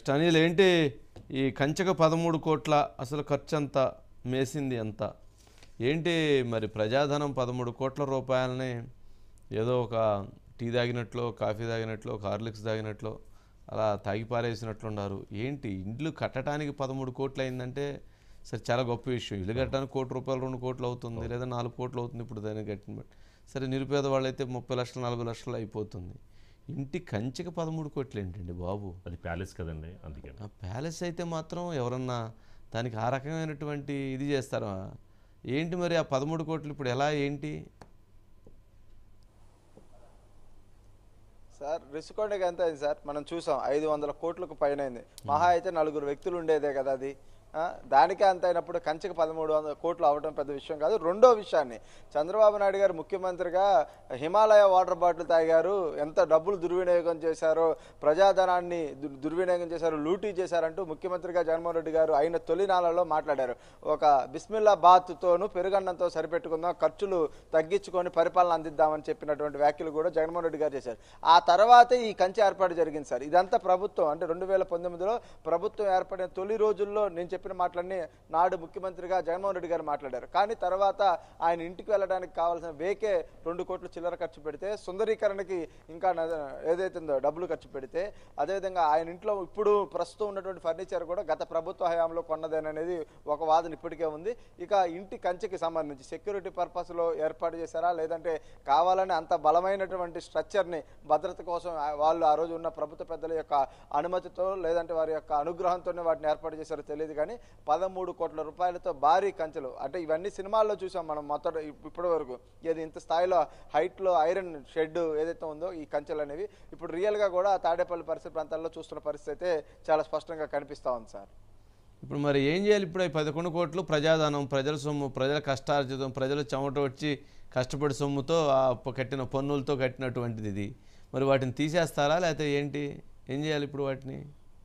Next Anil ఏంటి ఈ కంచెకు పదమూడు కోట్ల అసలు ఖర్చు ఎంత మేసింది ఎంత ఏంటి మరి ప్రజాధనం పదమూడు కోట్ల రూపాయలని ఏదో ఒక టీ తాగినట్లు కాఫీ తాగినట్లు ఒక హార్లిక్స్ తాగినట్లు అలా తాగి పారేసినట్లున్నారు ఏంటి ఇండ్లు కట్టడానికి పదమూడు కోట్లు అయిందంటే సరే చాలా గొప్ప విషయం ఇల్లు కట్టడానికి కోటి రూపాయలు రెండు కోట్లు అవుతుంది లేదా నాలుగు కోట్లు అవుతుంది ఇప్పుడు దాన్ని కట్టిన బట్టి సరే నిరుపేద వాళ్ళైతే ముప్పై లక్షలు నలభై లక్షలు అయిపోతుంది ఇంటి కంచెకి పదమూడు కోట్లు ఏంటండి బాబు అది ప్యాలెస్ కదండి అందుకని ఆ ప్యాలెస్ అయితే మాత్రం ఎవరన్నా దానికి ఆ రకమైనటువంటి ఇది చేస్తారా ఏంటి మరి ఆ పదమూడు కోట్లు ఇప్పుడు ఎలా ఏంటి సార్ రిషికొండకి ఎంత అయింది సార్ మనం చూసాం ఐదు వందల కోట్లకు పైన అయింది మహా అయితే నలుగురు వ్యక్తులు ఉండేదే కదా అది ఆ, దానికే అంత అయినప్పుడు కంచెకి పదమూడు వందల కోట్లు అవడం పెద్ద విషయం కాదు రెండో విషయాన్ని చంద్రబాబు నాయుడు గారు ముఖ్యమంత్రిగా హిమాలయ వాటర్ బాటిల్ తాగారు ఎంత డబ్బులు దుర్వినియోగం చేశారో ప్రజాధనాన్ని దు- దుర్వినియోగం చేశారు లూటీ చేశారంటూ ముఖ్యమంత్రిగా జగన్మోహన్ రెడ్డి గారు అయిన తొలి నాళ్ళలో మాట్లాడారు ఒక బిస్మిల్లా బాత్తోను పెరుగన్నంతో సరిపెట్టుకుందాం ఖర్చులు తగ్గించుకొని పరిపాలన అందిద్దామని చెప్పినటువంటి వ్యాఖ్యలు కూడా జగన్మోహన్ రెడ్డి గారు చేశారు ఆ తర్వాతే ఈ కంచె ఏర్పాటు జరిగింది సార్ ఇదంతా ప్రభుత్వం అంటే రెండు వేల పంతొమ్మిదిలో ప్రభుత్వం ఏర్పడిన తొలి రోజుల్లో నేను చెప్పిన మాటలన్నీ నాడు ముఖ్యమంత్రిగా జగన్మోహన్ రెడ్డి గారు మాట్లాడారు కానీ తర్వాత ఆయన ఇంటికి వెళ్ళడానికి కావాల్సిన వేకే రెండు కోట్లు చిల్లర ఖర్చు పెడితే సుందరీకరణకి ఇంకా న- ఏదైతే ఉందో డబ్బులు ఖర్చు పెడితే అదేవిధంగా ఆయన ఇంట్లో ఇప్పుడు ప్రస్తుతం ఉన్నటువంటి ఫర్నిచర్ కూడా గత ప్రభుత్వ హయాంలో కొన్నదేననేది ఒక వాదన ఇప్పటికే ఉంది ఇక ఇంటి కంచెకి సంబంధించి సెక్యూరిటీ పర్పస్లో ఏర్పాటు చేశారా లేదంటే కావాలని అంత బలమైనటువంటి స్ట్రక్చర్ని భద్రత కోసం ఆ- వాళ్ళు ఆ రోజు ఉన్న ప్రభుత్వ పెద్దల యొక్క అనుమతితో లేదంటే వారి యొక్క అనుగ్రహంతోనే వాటిని ఏర్పాటు చేశారో తెలియదు కానీ పదమూడు కోట్ల రూపాయలతో భారీ కంచెలు అంటే ఇవన్నీ సినిమాల్లో చూసాం మనం మొదట ఇప్పటి వరకు ఏది ఇంత స్థాయిలో హైట్లో ఐరన్ షెడ్ ఏదైతే ఉందో ఈ కంచెలు అనేవి ఇప్పుడు రియల్గా కూడా తాడేపల్లి పరిసర ప్రాంతాల్లో చూస్తున్న పరిస్థితి అయితే చాలా స్పష్టంగా కనిపిస్తూ ఉంది సార్ ఇప్పుడు మరి ఏం చేయాలి ఇప్పుడు ఈ పదకొండు కోట్లు ప్రజాధనం ప్రజల సొమ్ము ప్రజల కష్టార్జితం ప్రజల చెమట వచ్చి కష్టపడి సొమ్ముతో ఆ ప- కట్టిన పన్నులతో కట్టినటువంటిది ఇది మరి వాటిని తీసేస్తారా లేకపోతే ఏంటి ఏం చేయాలి ఇప్పుడు వాటిని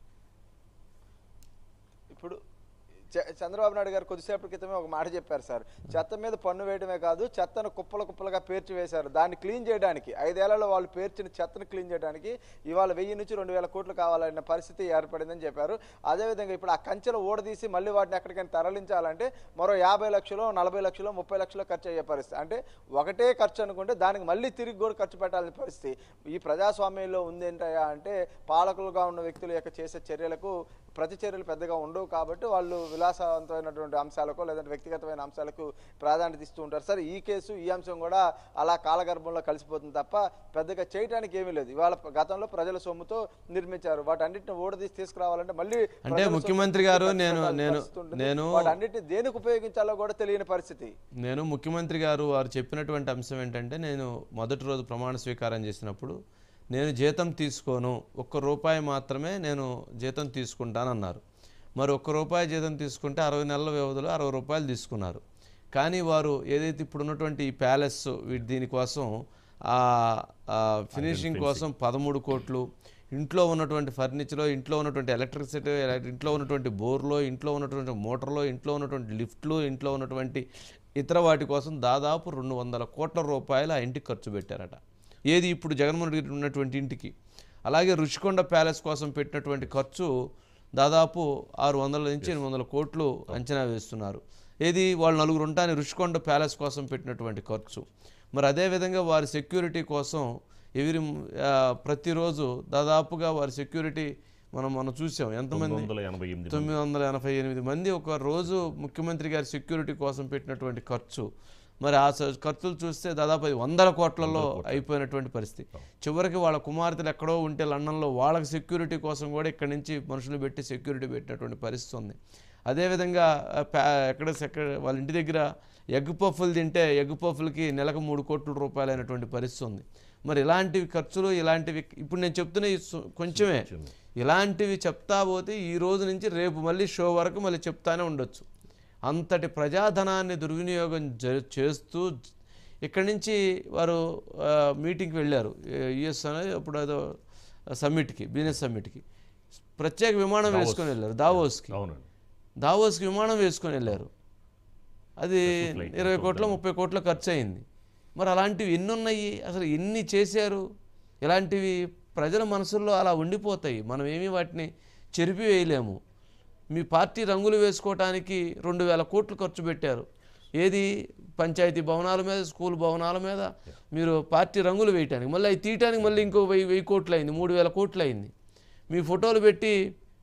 ఇప్పుడు చ- చంద్రబాబు నాయుడు గారు కొద్దిసేపటి క్రితమే ఒక మాట చెప్పారు సార్ చెత్త మీద పన్ను వేయడమే కాదు చెత్తను కుప్పలు కుప్పలుగా పేర్చి వేశారు దాన్ని క్లీన్ చేయడానికి ఐదేళ్లలో వాళ్ళు పేర్చిన చెత్తను క్లీన్ చేయడానికి ఇవాళ వెయ్యి నుంచి రెండు వేల కోట్లు కావాలన్న పరిస్థితి ఏర్పడిందని చెప్పారు అదేవిధంగా ఇప్పుడు ఆ కంచెలు ఊడదీసి మళ్ళీ వాటిని ఎక్కడికైనా తరలించాలంటే మరో యాభై లక్షలు నలభై లక్షలు ముప్పై లక్షలు ఖర్చు అయ్యే పరిస్థితి అంటే ఒకటే ఖర్చు అనుకుంటే దానికి మళ్ళీ తిరిగి కూడా ఖర్చు పెట్టాల్సిన పరిస్థితి ఈ ప్రజాస్వామ్యంలో ఉంది ఏంటయ్యా అంటే పాలకులుగా ఉన్న వ్యక్తుల యొక్క చేసే చర్యలకు ప్రతి చర్యలు పెద్దగా ఉండవు కాబట్టి వాళ్ళు విలాసవంతమైనటువంటి అంశాలకు లేదంటే వ్యక్తిగతమైన అంశాలకు ప్రాధాన్యత ఇస్తూ ఉంటారు సరే ఈ కేసు ఈ అంశం కూడా అలా కాలగర్భంలో కలిసిపోతుంది తప్ప పెద్దగా చేయడానికి ఏమీ లేదు ఇవాళ గతంలో ప్రజల సొమ్ముతో నిర్మించారు వాటన్నిటిని ఓడదీసి తీసుకురావాలంటే మళ్ళీ అంటే ప్రజల ముఖ్యమంత్రి సొమ్ము గారు ఖర్చు నేను- పెట్టాల్సిన నేను- పరిస్థితి ఉంటుంది. నేను- వాటన్నిటిని దేనికి ఉపయోగించాలో కూడా తెలియని పరిస్థితి నేను ముఖ్యమంత్రి గారు వారు చెప్పినటువంటి అంశం ఏంటంటే నేను మొదటి రోజు ప్రమాణ స్వీకారం చేసినప్పుడు నేను జీతం తీసుకోను ఒక్క రూపాయి మాత్రమే నేను జీతం తీసుకుంటానన్నారు మరి ఒక్క రూపాయి జీతం తీసుకుంటే అరవై నెలల వ్యవధిలో అరవై రూపాయలు తీసుకున్నారు కానీ వారు ఏదైతే ఇప్పుడు ఉన్నటువంటి ఈ ప్యాలెస్ వీటి దీనికోసం ఆ ఆ ఫినిషింగ్ కోసం పదమూడు కోట్లు ఇంట్లో ఉన్నటువంటి ఫర్నిచర్ ఇంట్లో ఉన్నటువంటి ఎలక్ట్రిసిటీ ఇంట్లో ఉన్నటువంటి బోర్లో ఇంట్లో ఉన్నటువంటి మోటార్లో ఇంట్లో ఉన్నటువంటి లిఫ్ట్లు ఇంట్లో ఉన్నటువంటి ఇతర వాటి కోసం దాదాపు రెండు వందల కోట్ల రూపాయలు ఆ ఇంటికి ఖర్చు పెట్టారట ఏది ఇప్పుడు జగన్మోహన్ రెడ్డి ఉన్నటువంటి ఇంటికి అలాగే రుషికొండ ప్యాలెస్ కోసం పెట్టినటువంటి ఖర్చు దాదాపు ఆరు వందల నుంచి ఎనిమిది వందల కోట్లు అంచనా వేస్తున్నారు ఏది వాళ్ళు నలుగురు ఉంటాని రుషికొండ ప్యాలెస్ కోసం పెట్టినటువంటి ఖర్చు మరి అదేవిధంగా వారి సెక్యూరిటీ కోసం ఎవరి ఆ, ప్రతిరోజు దాదాపుగా వారి సెక్యూరిటీ మనం మనం చూసాం తొమ్మిది ఎంతమంది వందల ఎనభై ఎనిమిది మంది. తొమ్మిది వందల ఎనభై ఎనిమిది మంది ఒక రోజు ముఖ్యమంత్రి గారి సెక్యూరిటీ కోసం పెట్టినటువంటి ఖర్చు మరి ఆ స- ఖర్చులు చూస్తే దాదాపు అది వందల కోట్లలో అయిపోయినటువంటి పరిస్థితి చివరికి వాళ్ళ కుమార్తెలు ఎక్కడో ఉంటే లండన్లో వాళ్ళకి సెక్యూరిటీ కోసం కూడా ఇక్కడి నుంచి మనుషులు పెట్టి సెక్యూరిటీ పెట్టినటువంటి పరిస్థితి ఉంది అదేవిధంగా ఆ, ప్యా- ఎక్కడ ఎక్కడ వాళ్ళ ఇంటి దగ్గర ఎగ్ పఫ్ఫులు తింటే ఎగ్ పఫ్ఫులకి నెలకు మూడు కోట్ల రూపాయలు అయినటువంటి పరిస్థితి ఉంది మరి ఇలాంటివి ఖర్చులు ఇలాంటివి ఇప్పుడు నేను చెప్తున్న ఈ సు- కొంచెమే ఇలాంటివి చెప్తా పోతే ఈ రోజు నుంచి రేపు మళ్ళీ షో వరకు మళ్ళీ చెప్తానే ఉండొచ్చు అంతటి ప్రజాధనాన్ని దుర్వినియోగం జ- చేస్తూ ఇక్కడి నుంచి వారు ఆ, మీటింగ్కి వెళ్ళారు యుఎస్ అనేది అప్పుడు ఏదో సమ్మిట్కి బిజినెస్ సమ్మిట్కి ప్రత్యేక విమానం వేసుకొని వెళ్ళారు దావోస్కి అవునండి దావోస్కి విమానం వేసుకొని వెళ్ళారు అది flight, ఇరవై కోట్ల ముప్పై కోట్ల ఖర్చు అయింది మరి అలాంటివి ఎన్ని ఉన్నాయి అసలు ఎన్ని చేశారు ఇలాంటివి ప్రజల మనసుల్లో అలా ఉండిపోతాయి మనం ఏమీ వాటిని చెరిపి వేయలేము మీ పార్టీ రంగులు వేసుకోవటానికి రెండు వేల కోట్లు ఖర్చు పెట్టారు ఏది పంచాయతీ భవనాల మీద స్కూల్ భవనాల మీద మీరు పార్టీ రంగులు వేయటానికి మళ్ళీ అవి తీయటానికి మళ్ళీ ఇంకో వెయ్యి వెయ్యి కోట్లు అయింది మూడు వేల కోట్లు అయింది మీ ఫోటోలు పెట్టి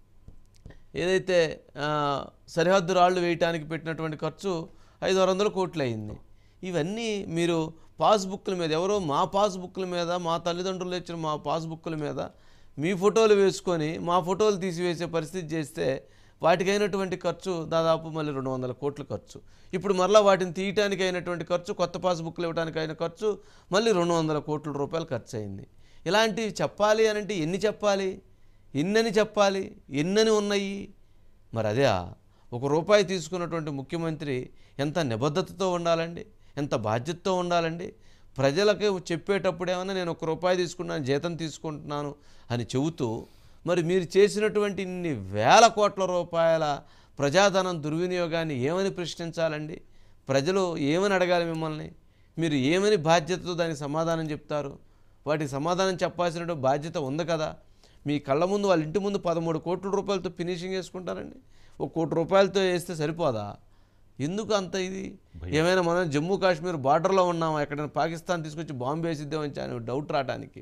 ఏదైతే ఆ, సరిహద్దు రాళ్ళు వేయటానికి పెట్టినటువంటి ఖర్చు ఐదు ఆరు వందల కోట్లు అయింది ఇవన్నీ మీరు పాస్బుక్ల మీద ఎవరో మా పాస్బుక్ల మీద మా తల్లిదండ్రులు ఇచ్చిన మా పాస్బుక్ల మీద మీ ఫోటోలు వేసుకొని మా ఫోటోలు తీసివేసే పరిస్థితి చేస్తే వాటికైనటువంటి ఖర్చు దాదాపు మళ్ళీ రెండు వందల కోట్ల ఖర్చు ఇప్పుడు మరలా వాటిని తీయటానికి అయినటువంటి ఖర్చు కొత్త పాస్బుక్లు ఇవ్వడానికి అయిన ఖర్చు మళ్ళీ రెండు వందల కోట్ల రూపాయలు ఖర్చు అయింది ఇలాంటివి చెప్పాలి అని అంటే ఎన్ని చెప్పాలి ఎన్నని చెప్పాలి ఎన్నని ఉన్నాయి మరి అదే ఒక రూపాయి తీసుకున్నటువంటి ముఖ్యమంత్రి ఎంత నిబద్ధతతో ఉండాలండి ఎంత బాధ్యతతో ఉండాలండి ప్రజలకు చెప్పేటప్పుడు ఏమన్నా నేను ఒక రూపాయి తీసుకున్నాను జీతం తీసుకుంటున్నాను అని చెబుతూ మరి మీరు చేసినటువంటి ఇన్ని వేల కోట్ల రూపాయల ప్రజాధనం దుర్వినియోగాన్ని ఏమని ప్రశ్నించాలండి ప్రజలు ఏమని అడగాలి మిమ్మల్ని మీరు ఏమని బాధ్యతతో దానికి సమాధానం చెప్తారు వాటికి సమాధానం చెప్పాల్సిన బాధ్యత ఉంది కదా మీ కళ్ళ ముందు వాళ్ళ ఇంటి ముందు పదమూడు కోట్ల రూపాయలతో ఫినిషింగ్ వేసుకుంటారండి ఒక కోటి రూపాయలతో వేస్తే సరిపోదా ఎందుకు అంత ఇది ఏమైనా మనం జమ్మూ కాశ్మీర్ బార్డర్లో ఉన్నామా ఎక్కడైనా పాకిస్తాన్ తీసుకొచ్చి బాంబు వేసిద్దామని అని డౌట్ రావడానికి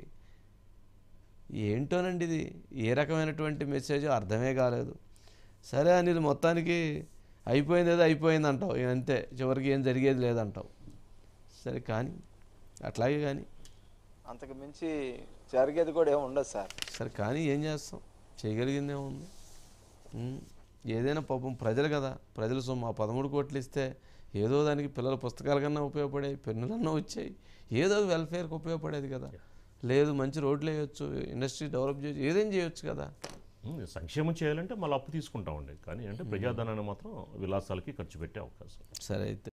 ఏంటోనండి ఇది ఏ రకమైనటువంటి మెసేజ్ అర్థమే కాలేదు సరే అనిల్ మొత్తానికి అయిపోయింది ఏదో అయిపోయింది అంటావు ఇక అంతే చివరికి ఏం జరిగేది లేదంటావు సరే కానీ అట్లాగే కానీ అంతకు మించి జరిగేది కూడా ఏమి ఉండదు సార్ సరే కానీ ఏం చేస్తాం చేయగలిగింది ఏముంది ఉమ్, ఏదైనా పాపం ప్రజలు కదా ప్రజలు సొమ్ము ఆ పదమూడు కోట్లు ఇస్తే ఏదో దానికి పిల్లల పుస్తకాల కన్నా ఉపయోగపడేవి పెన్నులన్నా వచ్చాయి ఏదో వెల్ఫేర్కి ఉపయోగపడేది కదా లేదు మంచి రోడ్లు వేయొచ్చు ఇండస్ట్రీ డెవలప్ చేయొచ్చు ఏదేం చేయొచ్చు కదా ఉమ్, సంక్షేమం చేయాలంటే మళ్ళీ అప్పు తీసుకుంటామండి కానీ అంటే ప్రజాధనాన్ని మాత్రం విలాసాలకి ఖర్చు పెట్టే అవకాశం సరే అయితే